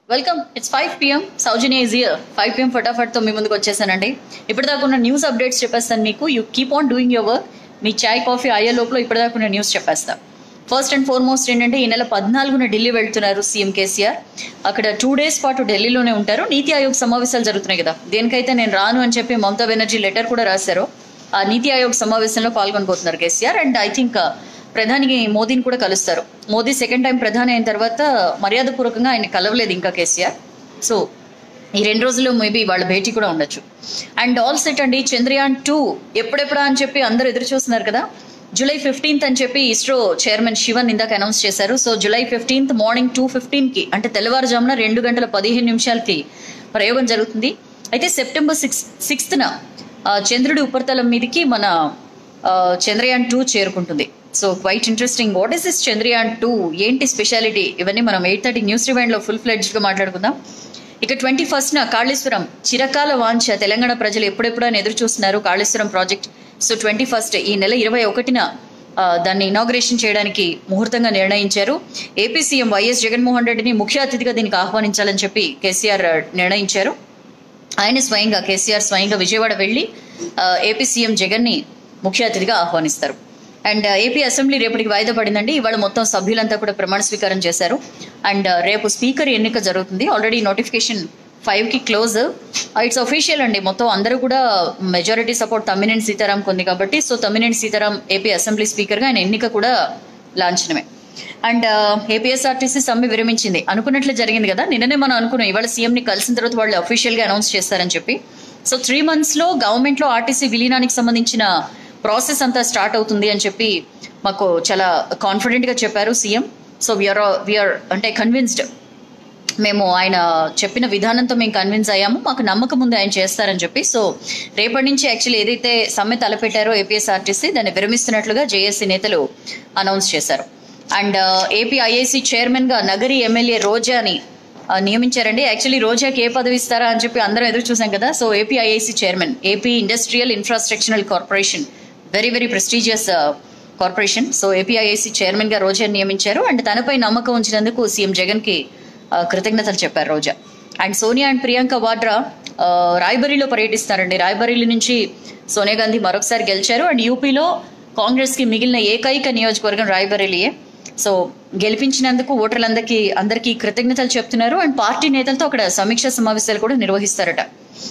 Welcome it's five PM Soujanya is here five PM ఫటాఫట్తో మీ ముందుకు వచ్చేసానండి ఇప్పటిదాకా ఉన్న న్యూస్ అప్డేట్స్ చెప్పేస్తాను మీకు you keep on doing your work మీ చాయ్ కాఫీ అయ్యే లోపల ఇప్పటిదాకా ఉన్న న్యూస్ చెప్పేస్తా ఫస్ట్ అండ్ ఫార్మోస్ట్ ఏంటంటే ఈ నెల పద్నాలుగున ఢిల్లీ వెళ్తున్నారు సీఎం కేసీఆర్ అక్కడ టూ డేస్ పాటు ఢిల్లీలోనే ఉంటారు నీతి ఆయోగ్ సమావేశాలు జరుగుతున్నాయి కదా దేనికైతే నేను రాను అని చెప్పి మమతా బెనర్జీ లెటర్ కూడా రాశారు ఆ నీతి ఆయోగ్ సమావేశంలో పాల్గొనబోతున్నారు కేసీఆర్ అండ్ ఐ థింక్ ప్రధాని మోదీని కూడా కలుస్తారు మోదీ సెకండ్ టైం ప్రధాని అయిన తర్వాత మర్యాదపూర్వకంగా ఆయన కలవలేదు ఇంకా కేసీఆర్ సో ఈ రెండు రోజుల్లో మేబీ వాళ్ళ భేటీ కూడా ఉండొచ్చు అండ్ ఆల్ సెట్ అండి చంద్రయాన్ టూ ఎప్పుడెప్పుడా అని చెప్పి అందరూ ఎదురు చూస్తున్నారు కదా జూలై ఫిఫ్టీన్త్ అని చెప్పి ఇస్రో చైర్మన్ శివన్ ఇందాక అనౌన్స్ చేశారు so July fifteenth morning two ఫిఫ్టీన్కి అంటే తెల్లవారుజామున రెండు గంటల పదిహేను నిమిషాలకి ప్రయోగం జరుగుతుంది అయితే సెప్టెంబర్ సిక్స్ సిక్స్త్న చంద్రుడి ఉపరితలం మీదకి మన ఆ, చంద్రయాన్ టూ చేరుకుంటుంది so quite interesting what is this Chandrayaan two ఏంటి స్పెషాలిటీ ఇవన్నీ మనం ఎయిట్ థర్టీ న్యూస్ రివైండ్లో ఫుల్ ఫ్లెడ్జ్గా మాట్లాడుకుందాం ఇక ట్వంటీ ఫస్ట్న కాళేశ్వరం చిరకాల వాంఛ తెలంగాణ ప్రజలు ఎప్పుడెప్పుడని ఎదురు చూస్తున్నారు Kaleshwaram project so twenty first ఈ నెల ఇరవై ఒకటిన ఆ, దాన్ని ఇనాగ్రేషన్ చేయడానికి ముహూర్తంగా నిర్ణయించారు ఏపీ సీఎం వైఎస్ జగన్మోహన్ రెడ్డిని ముఖ్య అతిథిగా దీనికి ఆహ్వానించాలని చెప్పి కేసీఆర్ నిర్ణయించారు ఆయన స్వయంగా కేసీఆర్ స్వయంగా విజయవాడ వెళ్ళి ఆ, ఏపీ సీఎం జగన్ని ముఖ్య అతిథిగా ఆహ్వానిస్తారు అండ్ ఆ, ఏపీ అసెంబ్లీ రేపటికి వాయిదా పడిందండి ఇవాళ మొత్తం సభ్యులంతా కూడా ప్రమాణ స్వీకారం చేశారు అండ్ ఆ, రేపు స్పీకర్ ఎన్నిక జరుగుతుంది ఆల్రెడీ నోటిఫికేషన్ ఫైవ్కి క్లోజ్ ఇట్స్ అఫీషియల్ అండి మొత్తం అందరూ కూడా మెజారిటీ సపోర్ట్ తమ్మినేని సీతారాం ఉంది కాబట్టి so Tammineni Sitaram AP assembly స్పీకర్గా ఆయన ఎన్నిక కూడా లాంఛనమే అండ్ ఏపీఎస్ఆర్టీసీ సమ్మె విరమించింది అనుకున్నట్లే జరిగింది కదా నిన్ననే మనం అనుకున్నాం ఇవాళ సీఎంని కలిసిన తర్వాత వాళ్ళు అఫీషియల్గా అనౌన్స్ చేస్తారని చెప్పి సో త్రీ మంత్స్లో గవర్నమెంట్లో ఆర్టీసీ విలీనానికి సంబంధించిన ప్రాసెస్ అంతా స్టార్ట్ అవుతుంది అని చెప్పి మాకు చాలా కాన్ఫిడెంట్గా చెప్పారు సీఎం సో వీఆర్ వీఆర్ అంటే కన్విన్స్డ్ మేము ఆయన చెప్పిన విధానంతో మేము కన్విన్స్ అయ్యాము మాకు నమ్మకం ఉంది ఆయన చేస్తారని చెప్పి సో రేపటి నుంచి యాక్చువల్లీ ఏదైతే సమ్మె తలపెట్టారో ఏపీఎస్ఆర్టీసీ దాన్ని విరమిస్తున్నట్లుగా జేఏసీ నేతలు అనౌన్స్ చేశారు అండ్ ఏపీ ఐఐసి చైర్మన్గా నగరి ఎమ్మెల్యే రోజాని ఆ, నియమించారండి యాక్చువల్లీ రోజాకి ఏ పదవి ఇస్తారా అని చెప్పి అందరం ఎదురు చూసాం కదా so AP IIC chairman AP industrial infrastructural corporation very very prestigious corporation so APIIC chairman గా రోజా నియమించారు అండ్ తనపై నమ్మకం ఉంచినందుకు సీఎం జగన్ కి ఆ, కృతజ్ఞతలు చెప్పారు రోజా అండ్ సోనియా అండ్ ప్రియాంక వాడ్రా ఆ, రాయ్బరీలో పర్యటిస్తారండి రాయ్బరీలి నుంచి సోనియా గాంధీ మరొకసారి గెలిచారు అండ్ యూపీలో కాంగ్రెస్ కి మిగిలిన ఏకైక నియోజకవర్గం రాయ్బరేలీయే సో గెలిపించినందుకు ఓటర్లందరికీ అందరికీ కృతజ్ఞతలు చెప్తున్నారు అండ్ పార్టీ నేతలతో అక్కడ సమీక్ష సమావేశాలు కూడా నిర్వహిస్తారట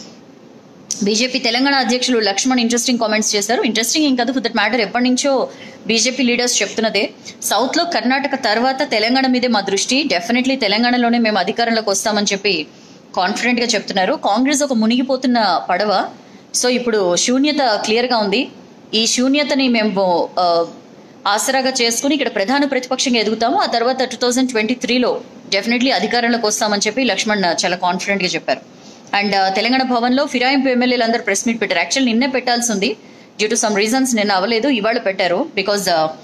బీజేపీ తెలంగాణ అధ్యక్షులు లక్ష్మణ్ ఇంట్రెస్టింగ్ కామెంట్స్ చేశారు ఇంట్రెస్టింగ్ ఏం కాదు ఫర్ దట్ మ్యాటర్ ఎప్పటి నుంచో బీజేపీ లీడర్స్ చెప్తున్నదే సౌత్ లో కర్ణాటక తర్వాత తెలంగాణ మీదే మా దృష్టి డెఫినెట్లీ తెలంగాణలోనే మేము అధికారంలోకి వస్తామని చెప్పి కాన్ఫిడెంట్ గా చెప్తున్నారు కాంగ్రెస్ ఒక మునిగిపోతున్న పడవ సో ఇప్పుడు శూన్యత క్లియర్ గా ఉంది ఈ శూన్యతని మేము ఆ, ఆసరాగా చేసుకుని ఇక్కడ ప్రధాన ప్రతిపక్షంగా ఎదుగుతాము ఆ తర్వాత టూ థౌజండ్ ట్వంటీ త్రీలో డెఫినెట్లీ అధికారంలోకి వస్తామని చెప్పి లక్ష్మణ్ చాలా కాన్ఫిడెంట్ గా చెప్పారు అండ్ ఆ, తెలంగాణ భవన్లో ఫిరాయింపు ఎమ్మెల్యేలు అందరూ ప్రెస్ మీట్ పెట్టారు యాక్చువల్ నిన్నే పెట్టాల్సి ఉంది డ్యూ టు సమ్ రీజన్స్ నిన్న అవ్వలేదు ఇవాళ పెట్టారు బికాజ్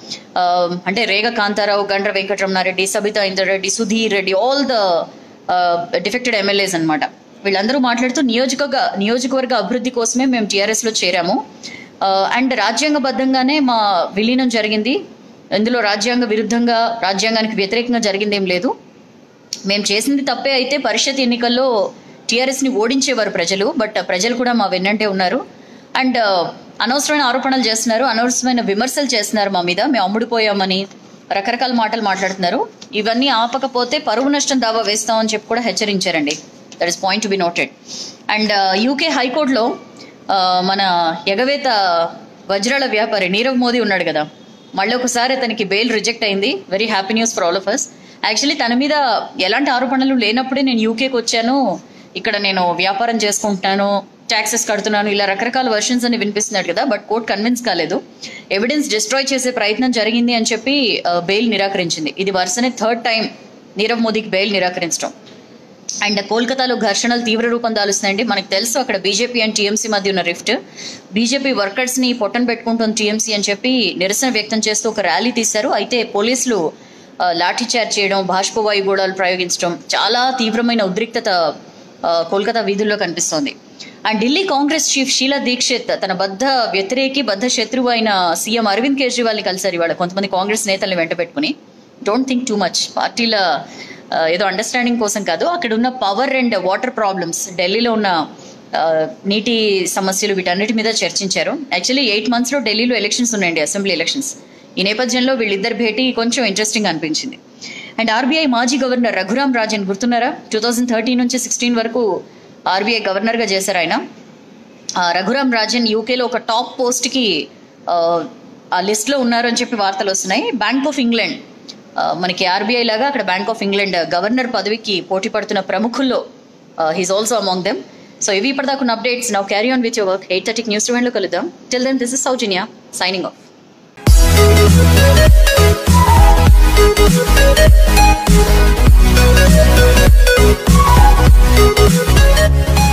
అంటే Rega Kantharao Gandra Venkataramanareddy Sabitha Indrareddy Sudheer Reddy all the defected MLAs అన్నమాట వీళ్ళందరూ మాట్లాడుతూ నియోజకవర్గ నియోజకవర్గ అభివృద్ధి కోసమే మేము టీఆర్ఎస్లో చేరాము అండ్ రాజ్యాంగబద్ధంగానే మా విలీనం జరిగింది ఇందులో రాజ్యాంగ విరుద్ధంగా రాజ్యాంగానికి వ్యతిరేకంగా జరిగింది ఏం లేదు మేము చేసింది తప్పే అయితే పరిషత్ ఎన్నికల్లో టీఆర్ఎస్ని ఓడించేవారు ప్రజలు బట్ ప్రజలు కూడా మా వెన్నంటే ఉన్నారు అండ్ అనవసరమైన ఆరోపణలు చేస్తున్నారు అనవసరమైన విమర్శలు చేస్తున్నారు మా మీద మేము అమ్ముడిపోయామని రకరకాల మాటలు మాట్లాడుతున్నారు ఇవన్నీ ఆపకపోతే పరువు నష్టం దావా వేస్తామని చెప్పి కూడా హెచ్చరించారండి that is point to be noted and UK హైకోర్టులో ఆ, మన ఎగవేత వజ్రాల వ్యాపారి నీరవ్ మోదీ ఉన్నాడు కదా మళ్ళీ ఒకసారి అతనికి బెయిల్ రిజెక్ట్ అయింది very happy news for all of us actually తన మీద ఎలాంటి ఆరోపణలు లేనప్పుడే నేను యూకేకి వచ్చాను ఇక్కడ నేను వ్యాపారం చేసుకుంటున్నాను ట్యాక్సెస్ కడుతున్నాను ఇలా రకరకాల వర్షన్స్ అని వినిపిస్తున్నాడు కదా బట్ కోర్ట్ కన్విన్స్ కాలేదు ఎవిడెన్స్ డిస్ట్రాయ్ చేసే ప్రయత్నం జరిగింది అని చెప్పి బెయిల్ నిరాకరించింది ఇది వరుసనే థర్డ్ టైం నీరవ్ మోదీకి బెయిల్ నిరాకరించడం అండ్ కోల్కతాలో ఘర్షణలు తీవ్ర రూపం దాలుస్తున్నాయండి మనకు తెలుసు అక్కడ బీజేపీ అండ్ టీఎంసీ మధ్య ఉన్న రిఫ్ట్ బీజేపీ వర్కర్స్ ని పొట్టన పెట్టుకుంటుంది టీఎంసీ అని చెప్పి నిరసన వ్యక్తం చేస్తూ ఒక ర్యాలీ తీశారు అయితే పోలీసులు ఆ, లాఠీచార్జ్ చేయడం బాష్పవాయు గోళాలు ప్రయోగించడం చాలా తీవ్రమైన ఉద్రిక్తత ఆ, కోల్కతా వీధుల్లో కనిపిస్తోంది అండ్ ఢిల్లీ కాంగ్రెస్ చీఫ్ షీలా దీక్షిత్ తన బద్ద వ్యతిరేకి బద్ద శత్రువు అయిన సీఎం అరవింద్ కేజ్రీవాల్ని కలిశారు ఇవాళ కొంతమంది కాంగ్రెస్ నేతల్ని వెంట పెట్టుకుని డోంట్ థింక్ టూ మచ్ పార్టీల ఆ, ఏదో అండర్స్టాండింగ్ కోసం కాదు అక్కడ ఉన్న పవర్ అండ్ వాటర్ ప్రాబ్లమ్స్ ఢిల్లీలో ఉన్న ఆ, నీటి సమస్యలు వీటన్నిటి మీద చర్చించారు యాక్చువల్లీ ఎయిట్ మంత్స్లో ఢిల్లీలో ఎలక్షన్స్ ఉన్నాయండి అసెంబ్లీ ఎలక్షన్స్ ఈ నేపథ్యంలో వీళ్ళిద్దరు భేటీ కొంచెం ఇంట్రెస్టింగ్ అనిపించింది అండ్ ఆర్బీఐ మాజీ గవర్నర్ రఘురామ్ రాజన్ గుర్తున్నారా టూ థౌజండ్ థర్టీన్ నుంచి సిక్స్టీన్ వరకు ఆర్బీఐ గవర్నర్గా చేశారు ఆయన ఆ, రఘురామ్ రాజన్ యూకేలో ఒక టాప్ పోస్ట్కి ఆ, ఆ లిస్ట్లో ఉన్నారు అని చెప్పి వార్తలు వస్తున్నాయి బ్యాంక్ ఆఫ్ ఇంగ్లాండ్ ఆ, మనకి ఆర్బీఐ లాగా అక్కడ బ్యాంక్ ఆఫ్ ఇంగ్లాండ్ గవర్నర్ పదవికి పోటీ పడుతున్న ప్రముఖుల్లో he's also among them so ఇవి ఇప్పటిదాకా updates now carry on with your work eight థర్టీకి న్యూస్ లో కలుద్దాం till then this is Soujanya signing off Thank you.